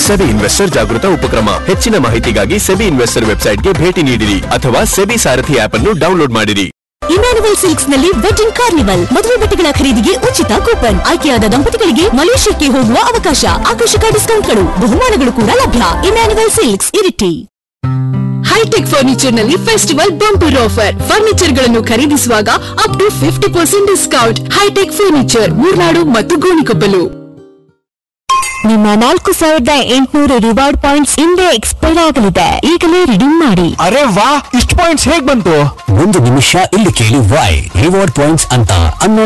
SEBI investor ಜಾಗೃತ ಉಪಕ್ರಮ ಹೆಚ್ಚಿನ ಮಾಹಿತಿಗಾಗಿ ಸೆಬಿ ಇನ್ವೆಸ್ಟರ್ ವೆಬ್ಸೈಟ್ಗೆ ಭೇಟಿ ನೀಡಿರಿ ಅಥವಾ ಸೆಬಿ ಸಾರಥಿ ಆಪ್ ಅನ್ನು ಡೌನ್ಲೋಡ್ ಮಾಡಿರಿ ಇಮ್ಯಾನುವಲ್ ಸಿಲ್ಕ್ಸ್ ನಲ್ಲಿ ವೆಡ್ಡಿಂಗ್ ಕಾರ್ನಿವಲ್ ಮದುವೆ ಬಟ್ಟೆಗಳ ಖರೀದಿಗೆ ಉಚಿತ ಕೂಪನ್ ಆಯ್ಕೆಯಾದ ದಂಪತಿಗಳಿಗೆ ಮಲೇಷ್ಯಾಕ್ಕೆ ಹೋಗುವ ಅವಕಾಶ ಆಕರ್ಷಕ ಡಿಸ್ಕೌಂಟ್ಗಳು ಬಹುಮಾನಗಳು ಕೂಡ ಲಭ್ಯ Emmanuel Silks Iritty Hitech Furniture ನಲ್ಲಿ ಫೆಸ್ಟಿವಲ್ ಬಂಪರ್ ಆಫರ್ ಫರ್ನಿಚರ್ ಗಳನ್ನು ಖರೀದಿಸುವಾಗ up to fifty percent discount Hitech Furniture Murnad ಮತ್ತು ಗೋಣಿಕೊಪ್ಪಲು ನಿಮ್ಮ ನಾಲ್ಕು ಸಾವಿರದ ಎಂಟುನೂರು ರಿವಾರ್ಡ್ ಪಾಯಿಂಟ್ಸ್ ಹಿಂದೆ ಎಕ್ಸ್ಪೈರ್ ಆಗಲಿದೆ ಈಗಲೇ ರಿಡೀಮ್ ಮಾಡಿ ಅರೆ ವಾ ಇಷ್ಟು ಪಾಯಿಂಟ್ಸ್ ಹೇಗ್ ಬಂತು ಒಂದು ನಿಮಿಷ ಇಲ್ಲಿ ಕೇಳಿ ವೈ ರಿವಾರ್ಡ್ ಪಾಯಿಂಟ್ಸ್ ಅಂತ ಅನ್ನೋ